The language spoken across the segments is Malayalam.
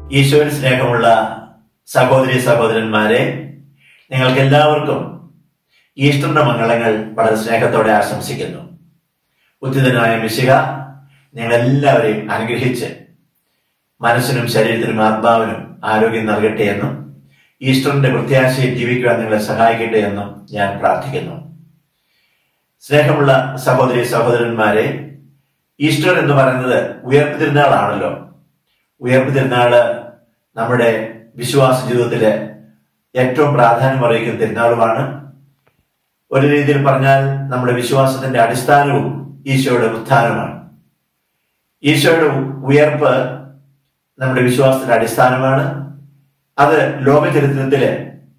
ഈശോയിൽ സ്നേഹമുള്ള സഹോദരി സഹോദരന്മാരെ നിങ്ങൾക്ക് എല്ലാവർക്കും ഈസ്റ്ററിന്റെ മംഗളങ്ങൾ വളരെ സ്നേഹത്തോടെ ആശംസിക്കുന്നു ഉദ്ധിതനായ മിശിക നിങ്ങളെല്ലാവരെയും അനുഗ്രഹിച്ച് മനസ്സിനും ശരീരത്തിനും ആത്മാവിനും ആരോഗ്യം നൽകട്ടെ എന്നും ഈസ്റ്ററിന്റെ പ്രത്യാശയിൽ ജീവിക്കുവാൻ നിങ്ങളെ സഹായിക്കട്ടെ എന്നും ഞാൻ പ്രാർത്ഥിക്കുന്നു സ്നേഹമുള്ള സഹോദരി സഹോദരന്മാരെ ഈസ്റ്റർ എന്ന് പറയുന്നത് ഉയർപ്പ് തിരുനാളാണല്ലോ ഉയർപ്പ് തിരുനാള് നമ്മുടെ വിശ്വാസ ജീവിതത്തിലെ ഏറ്റവും പ്രാധാന്യം അറിയിക്കുന്ന തിരുനാളുമാണ് ഒരു രീതിയിൽ പറഞ്ഞാൽ നമ്മുടെ വിശ്വാസത്തിന്റെ അടിസ്ഥാനവും ഈശോയുടെ ഉത്ഥാനമാണ് ഈശോയുടെ ഉയർപ്പ് നമ്മുടെ വിശ്വാസത്തിന്റെ അടിസ്ഥാനമാണ് അത് ലോക ചരിത്രത്തിലെ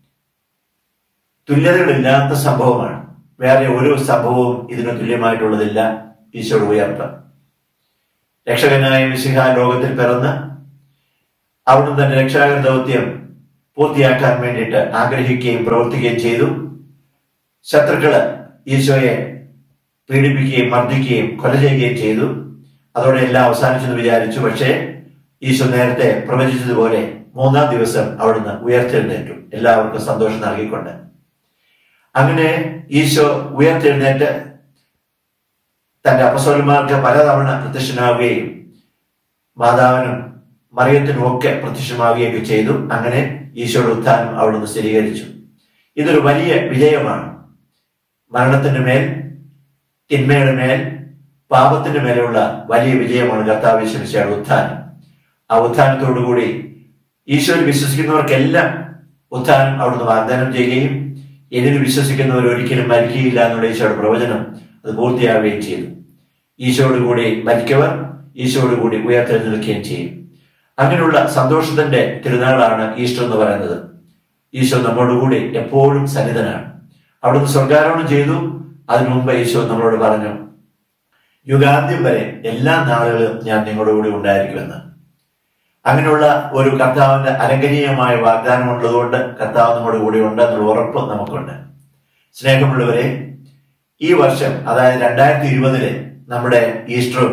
തുല്യതകളില്ലാത്ത സംഭവമാണ് വേറെ ഒരു സംഭവവും ഇതിന് തുല്യമായിട്ടുള്ളതില്ല ഈശോയുടെ ഉയർപ്പ് രക്ഷകനായ മിശിഹ ലോകത്തിൽ പിറന്ന് അവിടുന്ന് തന്റെ രക്ഷാകര ദൗത്യം പൂർത്തിയാക്കാൻ വേണ്ടിയിട്ട് ആഗ്രഹിക്കുകയും പ്രവർത്തിക്കുകയും ചെയ്തു ശത്രുക്കള് ഈശോയെ പീഡിപ്പിക്കുകയും മർദ്ദിക്കുകയും കൊല ചെയ്യുകയും ചെയ്തു അതോടെ എല്ലാം അവസാനിച്ചെന്ന് വിചാരിച്ചു പക്ഷേ ഈശോ നേരത്തെ പ്രവചിച്ചതുപോലെ മൂന്നാം ദിവസം അവിടുന്ന് ഉയർത്തെഴുന്നേറ്റു എല്ലാവർക്കും സന്തോഷം നൽകിക്കൊണ്ട് അങ്ങനെ ഈശോ ഉയർത്തെഴുന്നേറ്റ് തന്റെ അപസോലന്മാർക്ക് പലതവണ പ്രത്യക്ഷനാവുകയും മാതാവിനും മറിയത്തിനും ഒക്കെ പ്രത്യക്ഷമാവുകയൊക്കെ ചെയ്തു അങ്ങനെ ഈശോയുടെ ഉത്ഥാനം അവിടുന്ന് സ്ഥിരീകരിച്ചു ഇതൊരു വലിയ വിജയമാണ് മരണത്തിന്റെ മേൽ തിന്മയുടെ മേൽ പാപത്തിന്റെ മേലുള്ള വലിയ വിജയമാണ് കർത്താവ് വിശ്വസിച്ചയുടെ ഉത്ഥാനം ആ ഉത്ഥാനത്തോടുകൂടി ഈശോയിൽ വിശ്വസിക്കുന്നവർക്കെല്ലാം ഉത്ഥാനം അവിടുന്ന് വാഗ്ദാനം ചെയ്യുകയും എന്നിൽ വിശ്വസിക്കുന്നവർ ഒരിക്കലും മരിക്കുകയില്ല എന്നുള്ള ഈശോയുടെ പ്രവചനം അത് പൂർത്തിയാവുകയും ചെയ്തു ഈശോയോട് കൂടി മരിക്കവർ ഈശോയോട് കൂടി ഉയർത്തെഴുന്നേൽക്കുകയും ചെയ്യും അങ്ങനെയുള്ള സന്തോഷത്തിന്റെ തിരുനാളാണ് ഈസ്റ്റർ എന്ന് പറയുന്നത് ഈശോ നമ്മോടുകൂടി എപ്പോഴും സന്നിധനാണ് അവിടുന്ന് സ്വർഗാരോഹണം ചെയ്തു അതിനു മുമ്പ് ഈശോ നമ്മളോട് പറഞ്ഞു യുഗാന്ത്യം വരെ എല്ലാ നാളുകളും ഞാൻ നിങ്ങളുടെ കൂടി ഉണ്ടായിരിക്കുമെന്ന് അങ്ങനെയുള്ള ഒരു കർത്താവിന്റെ അലംഘനീയമായ വാഗ്ദാനം ഉള്ളതുകൊണ്ട് കർത്താവ് നമ്മുടെ കൂടെ ഉണ്ട് എന്നുള്ള ഉറപ്പ് നമുക്കുണ്ട് സ്നേഹമുള്ളവരെ ഈ വർഷം അതായത് രണ്ടായിരത്തി ഇരുപതിലെ നമ്മുടെ ഈസ്റ്ററും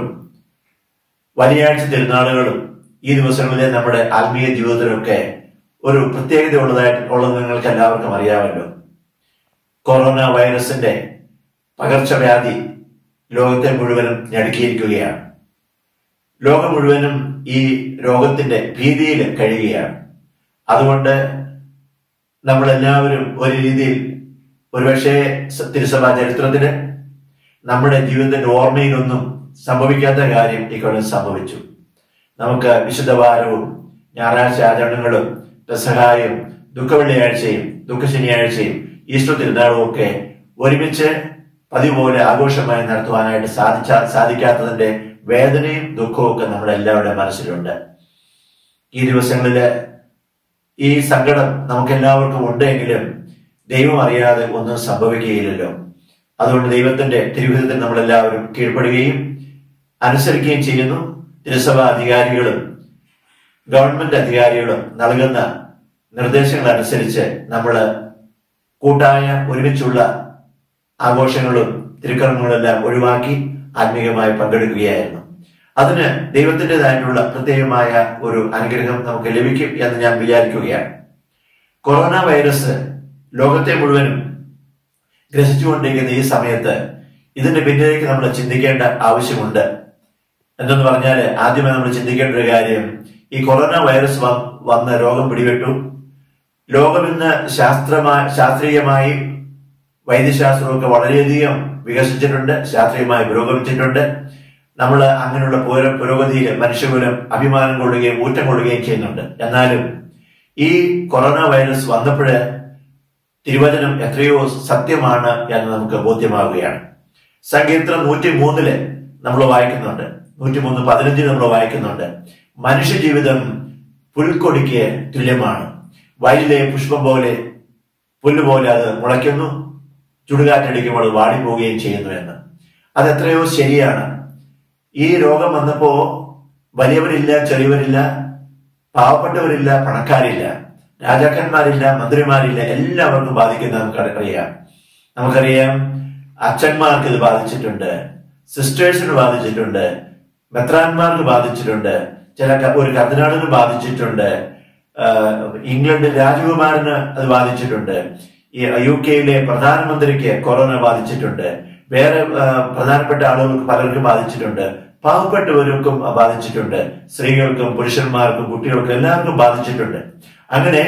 വലിയാഴ്ച തിരുനാളുകളും ഈ ദിവസങ്ങളിലെ നമ്മുടെ ആത്മീയ ജീവിതത്തിലൊക്കെ ഒരു പ്രത്യേകത ഉള്ളതായിട്ട് ഉള്ളത് നിങ്ങൾക്ക് എല്ലാവർക്കും അറിയാമല്ലോ കൊറോണ വൈറസിന്റെ പകർച്ചവ്യാധി ലോകത്തെ മുഴുവനും ഞടുക്കിയിരിക്കുകയാണ് ലോകം മുഴുവനും ഈ രോഗത്തിന്റെ ഭീതിയിൽ കഴിയുകയാണ് അതുകൊണ്ട് നമ്മളെല്ലാവരും ഒരു രീതിയിൽ ഒരുപക്ഷെ തിരുസഭാ ചരിത്രത്തിന് നമ്മുടെ ജീവിതത്തിന്റെ ഓർമ്മയിലൊന്നും സംഭവിക്കാത്ത കാര്യം ഇക്കൊല്ലം സംഭവിച്ചു നമുക്ക് വിശുദ്ധവാരവും ഞായറാഴ്ച ആചരണങ്ങളും പെസഹായും ദുഃഖവെള്ളിയാഴ്ചയും ദുഃഖശനിയാഴ്ചയും ഈസ്റ്റർ തിരുനാളും ഒക്കെ ഒരുമിച്ച് പതിവ് പോലെ ആഘോഷമായി നടത്തുവാനായിട്ട് സാധിച്ച സാധിക്കാത്തതിന്റെ വേദനയും ദുഃഖവും ഒക്കെ നമ്മുടെ എല്ലാവരുടെയും മനസ്സിലുണ്ട് ഈ ദിവസങ്ങളില് ഈ സങ്കടം നമുക്ക് എല്ലാവർക്കും ഉണ്ടെങ്കിലും ദൈവം അറിയാതെ ഒന്നും സംഭവിക്കുകയില്ലല്ലോ അതുകൊണ്ട് ദൈവത്തിന്റെ തിരുവിധത്തിൽ നമ്മളെല്ലാവരും കീഴ്പ്പെടുകയും അനുസരിക്കുകയും ചെയ്യുന്നു തിരുസഭ അധികാരികളും ഗവൺമെന്റ് അധികാരികളും നൽകുന്ന നിർദ്ദേശങ്ങൾ അനുസരിച്ച് നമ്മൾ കൂട്ടായ ഒരുമിച്ചുള്ള ആഘോഷങ്ങളും തിരുക്കർമ്മങ്ങളെല്ലാം ഒഴിവാക്കി ആത്മീയമായി പങ്കെടുക്കുകയായിരുന്നു അതിന് ദൈവത്തിൻ്റെതായിട്ടുള്ള പ്രത്യേകമായ ഒരു അനുഗ്രഹം നമുക്ക് ലഭിക്കും എന്ന് ഞാൻ വിചാരിക്കുകയാണ് കൊറോണ വൈറസ് ലോകത്തെ മുഴുവനും ഗ്രസിച്ചുകൊണ്ടിരിക്കുന്ന ഈ സമയത്ത് ഇതിന്റെ പിന്നിലേക്ക് നമ്മൾ ചിന്തിക്കേണ്ട ആവശ്യമുണ്ട് എന്തെന്ന് പറഞ്ഞാൽ ആദ്യമേ നമ്മൾ ചിന്തിക്കേണ്ട ഒരു കാര്യം ഈ കൊറോണ വൈറസ് വന്ന് രോഗം പിടിപെട്ടു ലോകം ഇന്ന് ശാസ്ത്രമായി ശാസ്ത്രീയമായി വൈദ്യശാസ്ത്രമൊക്കെ വളരെയധികം വികസിച്ചിട്ടുണ്ട് ശാസ്ത്രീയമായി പുരോഗമിച്ചിട്ടുണ്ട് നമ്മൾ അങ്ങനെയുള്ള പുരോഗതിയിൽ മനുഷ്യകുലം അഭിമാനം കൊള്ളുകയും ഊറ്റം കൊള്ളുകയും ചെയ്യുന്നുണ്ട് എന്നാലും ഈ കൊറോണ വൈറസ് വന്നപ്പോഴ് തിരുവചനം എത്രയോ സത്യമാണ് എന്ന് നമുക്ക് ബോധ്യമാവുകയാണ് സങ്കീർത്തനം നൂറ്റി മൂന്നില് നമ്മൾ വായിക്കുന്നുണ്ട് നൂറ്റി മൂന്ന് പതിനഞ്ചിൽ നമ്മൾ വായിക്കുന്നുണ്ട് മനുഷ്യ ജീവിതം പുൽക്കൊടിക്ക് തുല്യമാണ് വയലിലെ പുഷ്പം പോലെ പുല്ലുപോലെ അത് മുളയ്ക്കുന്നു ചുടുകാറ്റടിക്കുമ്പോൾ അത് വാടിപ്പോവുകയും ചെയ്യുന്നു എന്ന് അത് എത്രയോ ശരിയാണ് ഈ രോഗം വന്നപ്പോ വലിയവരില്ല ചെറിയവരില്ല പാവപ്പെട്ടവരില്ല പണക്കാരില്ല രാജാക്കന്മാരില്ല മന്ത്രിമാരില്ല എല്ലാവർക്കും ബാധിക്കുന്ന നമുക്ക് അറിയാം നമുക്കറിയാം അച്ഛന്മാർക്ക് ഇത് ബാധിച്ചിട്ടുണ്ട് സിസ്റ്റേഴ്സിന് ബാധിച്ചിട്ടുണ്ട് മെത്രാന്മാർക്ക് ബാധിച്ചിട്ടുണ്ട് ചില ക- ഒരു കർദിനാളിന് ബാധിച്ചിട്ടുണ്ട് ആ, ഇംഗ്ലണ്ട് രാജകുമാരന് അത് ബാധിച്ചിട്ടുണ്ട് ഈ യു കെയിലെ പ്രധാനമന്ത്രിക്ക് കൊറോണ ബാധിച്ചിട്ടുണ്ട് വേറെ ആ, പ്രധാനപ്പെട്ട ആളുകൾക്ക് പലർക്കും ബാധിച്ചിട്ടുണ്ട് പാവപ്പെട്ടവർക്കും ബാധിച്ചിട്ടുണ്ട് സ്ത്രീകൾക്കും പുരുഷന്മാർക്കും കുട്ടികൾക്കും എല്ലാവർക്കും ബാധിച്ചിട്ടുണ്ട് അങ്ങനെ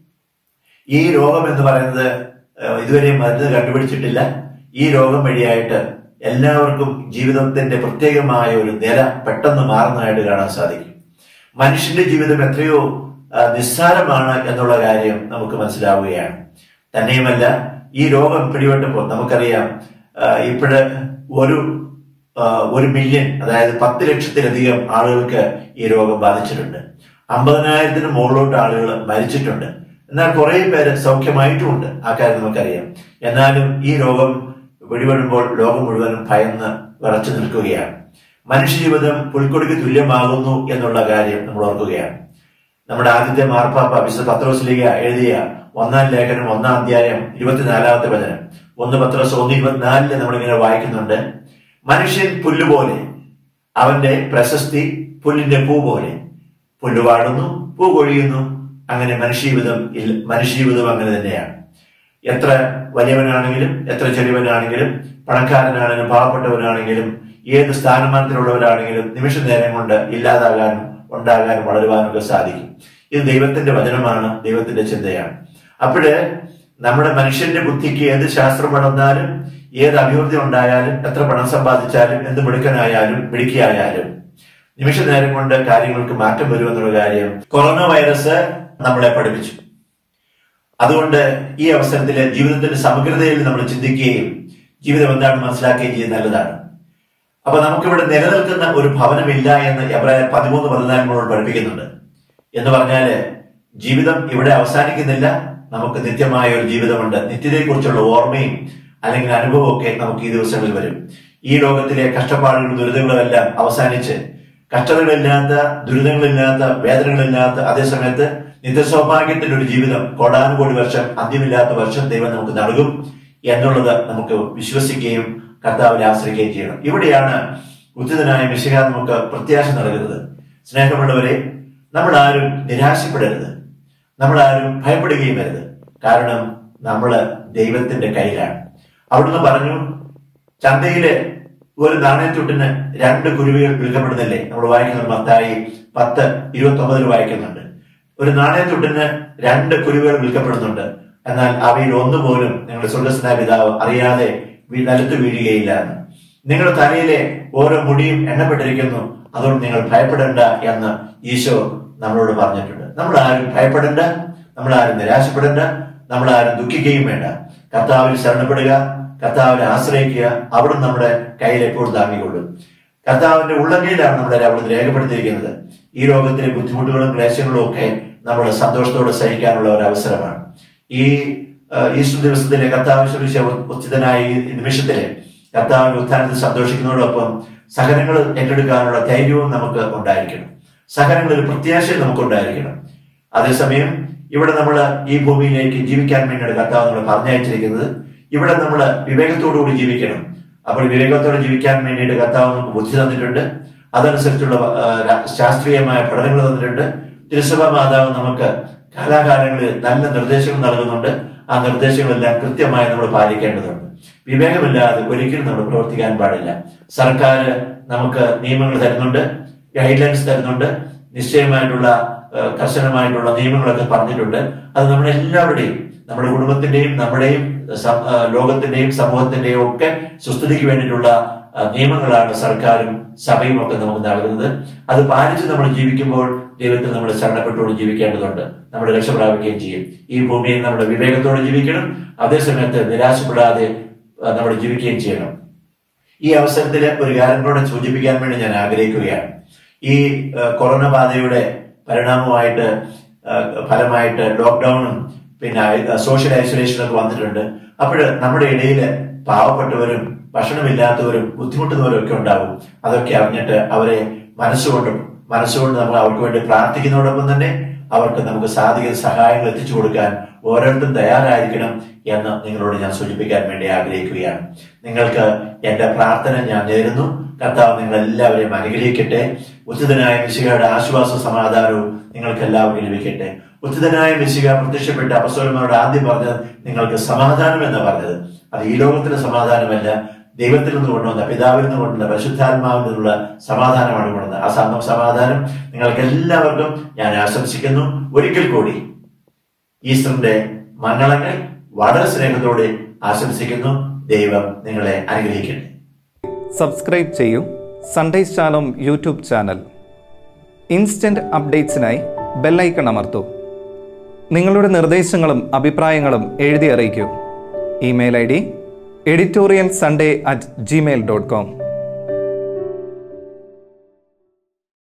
ഈ രോഗം എന്ന് പറയുന്നത് ഏഹ്, ഇതുവരെ മരുന്ന് കണ്ടുപിടിച്ചിട്ടില്ല ഈ രോഗം വഴിയായിട്ട് എല്ലാവർക്കും ജീവിതത്തിന്റെ പ്രത്യേകമായ ഒരു നില പെട്ടെന്ന് മാറുന്നതായിട്ട് കാണാൻ സാധിക്കും മനുഷ്യന്റെ ജീവിതം എത്രയോ ആ, നിസ്സാരമാണ് എന്നുള്ള കാര്യം നമുക്ക് മനസ്സിലാവുകയാണ് തന്നെയുമല്ല ഈ രോഗം പിടിപെട്ടപ്പോൾ നമുക്കറിയാം ഇപ്പോഴ് ഒരു ആ, ഒരു മില്യൺ അതായത് പത്ത് ലക്ഷത്തിലധികം ആളുകൾക്ക് ഈ രോഗം ബാധിച്ചിട്ടുണ്ട് അമ്പതിനായിരത്തിന് മുകളിലോട്ട് ആളുകൾ മരിച്ചിട്ടുണ്ട് എന്നാൽ കുറെ പേര് സൗഖ്യമായിട്ടുമുണ്ട് ആ കാര്യം നമുക്കറിയാം എന്നാലും ഈ രോഗം വെടിപെടുമ്പോൾ ലോകം മുഴുവനും ഭയന്ന് വിറച്ചു നിൽക്കുകയാണ് മനുഷ്യജീവിതം പുൽക്കൊടിക്ക് തുല്യമാകുന്നു എന്നുള്ള കാര്യം നമ്മൾ ഓർക്കുകയാണ് നമ്മുടെ ആദ്യത്തെ മാർപ്പാപ്പ വിശുദ്ധ പത്രോസ്ലിക എഴുതിയ ഒന്നാം ലേഖനം ഒന്നാം അധ്യായം ഇരുപത്തിനാലാമത്തെ വചനം ഒന്ന് പത്രോസ് ഒന്ന് ഇരുപത്തിനാലില് നമ്മളിങ്ങനെ വായിക്കുന്നുണ്ട് മനുഷ്യൻ പുല്ലുപോലെ അവന്റെ പ്രശസ്തി പുല്ലിന്റെ പൂ പോലെ പുല്ല് വാടുന്നു പൂ കൊഴിയുന്നു അങ്ങനെ മനുഷ്യജീവിതം ഇല്ല- മനുഷ്യജീവിതം അങ്ങനെ തന്നെയാണ് എത്ര വലിയവനാണെങ്കിലും എത്ര ചെറിയവനാണെങ്കിലും പണക്കാരനാണെങ്കിലും പാവപ്പെട്ടവനാണെങ്കിലും ഏത് സ്ഥാനമാനത്തിലുള്ളവരാണെങ്കിലും നിമിഷ നേരം കൊണ്ട് ഇല്ലാതാകാനും ഉണ്ടാകാനും വളരുവാനും ഒക്കെ സാധിക്കും ഇത് ദൈവത്തിന്റെ വചനമാണ് ദൈവത്തിന്റെ ചിന്തയാണ് അപ്പോഴ് നമ്മുടെ മനുഷ്യന്റെ ബുദ്ധിക്ക് ഏത് ശാസ്ത്രം വളർന്നാലും ഏത് അഭിവൃദ്ധി ഉണ്ടായാലും എത്ര പണം സമ്പാദിച്ചാലും എന്ത് മിടുക്കനായാലും മിടുക്കിയായാലും നിമിഷ നേരം കൊണ്ട് കാര്യങ്ങൾക്ക് മാറ്റം വരുമെന്നുള്ള കാര്യം കൊറോണ വൈറസ് നമ്മളെ പഠിപ്പിച്ചു അതുകൊണ്ട് ഈ അവസരത്തിൽ ജീവിതത്തിന്റെ സമഗ്രതയിൽ നമ്മൾ ചിന്തിക്കുകയും ജീവിതം എന്താണെന്ന് മനസ്സിലാക്കുകയും ചെയ്യുന്നത് നല്ലതാണ് അപ്പൊ നമുക്കിവിടെ നിലനിൽക്കുന്ന ഒരു ഭവനമില്ല എന്ന് എബ്രായ പതിമൂന്ന് പതിനാല് നമ്മളോട് പഠിപ്പിക്കുന്നുണ്ട് എന്ന് പറഞ്ഞാല് ജീവിതം ഇവിടെ അവസാനിക്കുന്നില്ല നമുക്ക് നിത്യമായ ഒരു ജീവിതമുണ്ട് നിത്യതയെക്കുറിച്ചുള്ള ഓർമ്മയും അല്ലെങ്കിൽ അനുഭവവും ഒക്കെ നമുക്ക് ഈ ദിവസങ്ങളിൽ വരും ഈ ലോകത്തിലെ കഷ്ടപ്പാടുകളും ദുരിതങ്ങളും എല്ലാം അവസാനിച്ച് കഷ്ടതകളില്ലാത്ത ദുരിതങ്ങളില്ലാത്ത വേദനകളില്ലാത്ത അതേസമയത്ത് നിത്യസൗഭാഗ്യത്തിന്റെ ഒരു ജീവിതം കോടാനുകോടി വർഷം അന്ത്യമില്ലാത്ത വർഷം ദൈവം നമുക്ക് നൽകും എന്നുള്ളത് നമുക്ക് വിശ്വസിക്കുകയും കർത്താവിനെ ആശ്രയിക്കുകയും ചെയ്യണം ഇവിടെയാണ് ഉചിതനായ മിശിക നമുക്ക് പ്രത്യാശ നൽകുന്നത് സ്നേഹമുള്ളവരെ നമ്മൾ ആരും നിരാശപ്പെടരുത് നമ്മൾ ആരും ഭയപ്പെടുകയും അരുത് കാരണം നമ്മൾ ദൈവത്തിന്റെ കയ്യിലാണ് അവിടുന്ന് പറഞ്ഞു ചന്തയില് ഒരു നാണയത്തുട്ടിന് രണ്ട് കുരുവികൾ വിൽക്കപ്പെടുന്നില്ലേ നമ്മൾ വായിക്കുന്നുണ്ട് മത്തായി പത്ത് ഇരുപത്തി ഒമ്പതിൽ വായിക്കുന്നുണ്ട് ഒരു നാണയത്തുട്ടിന് രണ്ട് കുരുവികൾ വിൽക്കപ്പെടുന്നുണ്ട് എന്നാൽ അവയിൽ ഒന്നുപോലും നിങ്ങളുടെ സ്വർഗസ്നായ പിതാവ് അറിയാതെ വീ- നിലത്ത് വീഴുകയില്ല എന്ന് നിങ്ങളുടെ തലയിലെ ഓരോ മുടിയും എണ്ണപ്പെട്ടിരിക്കുന്നു അതുകൊണ്ട് നിങ്ങൾ ഭയപ്പെടേണ്ട എന്ന് ഈശോ നമ്മളോട് പറഞ്ഞിട്ടുണ്ട് നമ്മൾ ആരും ഭയപ്പെടേണ്ട നമ്മൾ ആരും നിരാശപ്പെടേണ്ട നമ്മൾ ആരും ദുഃഖിക്കുകയും വേണ്ട കർത്താവിൽ ശരണപ്പെടുക കർത്താവിനെ ആശ്രയിക്കുക അവിടുന്ന് നമ്മുടെ കയ്യിൽ എപ്പോഴും താങ്ങിക്കൊള്ളും കർത്താവിന്റെ ഉള്ളങ്കയിലാണ് നമ്മളെ അവിടുന്ന് രേഖപ്പെടുത്തിയിരിക്കുന്നത് ഈ ലോകത്തിലെ ബുദ്ധിമുട്ടുകളും ക്ലേശങ്ങളും ഒക്കെ നമ്മൾ സന്തോഷത്തോടെ സഹിക്കാനുള്ള ഒരു അവസരമാണ് ഈ ആ, ഈസ്റ്റർ ദിവസത്തിലെ കർത്താവ് ശ്രമിച്ച ഉചിതനായ ഈ നിമിഷത്തിലെ കർത്താവിന്റെ ഉത്ഥാനത്തിൽ സന്തോഷിക്കുന്നതോടൊപ്പം സഹനങ്ങൾ ഏറ്റെടുക്കാനുള്ള ധൈര്യവും നമുക്ക് ഉണ്ടായിരിക്കണം സഹനങ്ങളിൽ പ്രത്യാശയും നമുക്ക് ഉണ്ടായിരിക്കണം അതേസമയം ഇവിടെ നമ്മൾ ഈ ഭൂമിയിലേക്ക് ജീവിക്കാൻ വേണ്ടിയാണ് കർത്താവ് നമ്മളെ പറഞ്ഞയച്ചിരിക്കുന്നത് ഇവിടെ നമ്മൾ വിവേകത്തോടുകൂടി ജീവിക്കണം അപ്പോൾ വിവേകത്തോടെ ജീവിക്കാൻ വേണ്ടിയിട്ട് കർത്താവ് നമുക്ക് ബുദ്ധി തന്നിട്ടുണ്ട് അതനുസരിച്ചുള്ള ആ, രാ- ശാസ്ത്രീയമായ പഠനങ്ങൾ തന്നിട്ടുണ്ട് തിരുസഭ മാതാവ് നമുക്ക് കാലാകാലങ്ങളിൽ നല്ല നിർദ്ദേശങ്ങൾ നൽകുന്നുണ്ട് ആ നിർദ്ദേശങ്ങളെല്ലാം കൃത്യമായി നമ്മൾ പാലിക്കേണ്ടതുണ്ട് വിവേകമില്ലാതെ ഒരിക്കലും നമ്മൾ പ്രവർത്തിക്കാൻ പാടില്ല സർക്കാർ നമുക്ക് നിയമങ്ങൾ തരുന്നുണ്ട് ഗൈഡ് ലൈൻസ് തരുന്നുണ്ട് നിശ്ചയമായിട്ടുള്ള ആ, കർശനമായിട്ടുള്ള നിയമങ്ങളൊക്കെ പറഞ്ഞിട്ടുണ്ട് അത് നമ്മുടെ എല്ലാവരുടെയും നമ്മുടെ കുടുംബത്തിന്റെയും നമ്മുടെയും സം- ആ, ലോകത്തിന്റെയും സമൂഹത്തിന്റെയും ഒക്കെ സുസ്ഥിതിക്ക് വേണ്ടിയിട്ടുള്ള ആ, നിയമങ്ങളാണ് സർക്കാരും സഭയും ഒക്കെ നമുക്ക് നൽകുന്നത് അത് പാലിച്ച് നമ്മൾ ജീവിക്കുമ്പോൾ ദൈവത്തിൽ നമ്മൾ ശരണപ്പെട്ടുകൊണ്ട് ജീവിക്കേണ്ടതുണ്ട് നമ്മൾ രക്ഷ പ്രാപിക്കുകയും ചെയ്യും ഈ ഭൂമിയിൽ നമ്മൾ വിവേകത്തോടെ ജീവിക്കണം അതേസമയത്ത് നിരാശപ്പെടാതെ ആ, നമ്മൾ ജീവിക്കുകയും ചെയ്യണം ഈ അവസരത്തിൽ ഒരു കാര്യം കൂടെ സൂചിപ്പിക്കാൻ വേണ്ടി ഞാൻ ആഗ്രഹിക്കുകയാണ് ഈ ആ, കൊറോണ ബാധയുടെ പരിണാമമായിട്ട് ആ, ഫലമായിട്ട് ലോക്ക്ഡൌണും പിന്നെ ഐ- സോഷ്യൽ ഐസൊലേഷനും ഒക്കെ വന്നിട്ടുണ്ട് അപ്പോൾ നമ്മുടെ ഇടയിൽ പാവപ്പെട്ടവരും ഭക്ഷണമില്ലാത്തവരും ബുദ്ധിമുട്ടുന്നവരും ഒക്കെ ഉണ്ടാവും അതൊക്കെ അറിഞ്ഞിട്ട് അവരെ മനസ്സുകൊണ്ടും മനസ്സുകൊണ്ട് നമ്മൾ അവർക്ക് വേണ്ടി പ്രാർത്ഥിക്കുന്നതോടൊപ്പം തന്നെ അവർക്ക് നമുക്ക് സാധിക്കുന്ന സഹായങ്ങൾ എത്തിച്ചു കൊടുക്കാൻ ഓരോരുത്തരും തയ്യാറായിരിക്കണം എന്ന് നിങ്ങളോട് ഞാൻ സൂചിപ്പിക്കാൻ വേണ്ടി ആഗ്രഹിക്കുകയാണ് നിങ്ങൾക്ക് എന്റെ പ്രാർത്ഥന ഞാൻ നേരുന്നു കർത്താവ് നിങ്ങൾ എല്ലാവരെയും അനുഗ്രഹിക്കട്ടെ ഉചിതനായ മിശികയുടെ ആശ്വാസ സമാധാനവും നിങ്ങൾക്ക് എല്ലാവർക്കും ലഭിക്കട്ടെ ഉചിതനായ മിശിക പ്രത്യക്ഷപ്പെട്ട അപസ്വരന്മാരോട് ആദ്യം പറഞ്ഞത് നിങ്ങൾക്ക് സമാധാനം എന്ന് പറഞ്ഞത് അത് ഈ ലോകത്തിന്റെ സമാധാനമല്ല ദൈവത്തിൽ നിന്ന് കൊണ്ടുവന്ന പിതാവിൽ നിന്ന് കൊണ്ടുവന്ന പരിശുദ്ധാത്മാവിൽ നിന്നുള്ള സമാധാനമാണ് കൊണ്ടുവന്നത് ആ സമ സമാധാനം നിങ്ങൾക്ക് എല്ലാവർക്കും ഞാൻ ആശംസിക്കുന്നു ഒരിക്കൽ കൂടി ഈസ്റ്ററിന്റെ മംഗളങ്ങൾ വളരെ സ്നേഹത്തോടെ ആശംസിക്കുന്നു ദൈവം നിങ്ങളെ അനുഗ്രഹിക്കട്ടെ സബ്സ്ക്രൈബ് ചെയ്യൂ Sundays channel YouTube channel instant അപ്ഡേറ്റ്സിനായി ബെല്ലൈക്കൺ അമർത്തൂ നിങ്ങളുടെ നിർദ്ദേശങ്ങളും അഭിപ്രായങ്ങളും എഴുതി അറിയിക്കൂ email I D editorial Sunday at Gmail dot com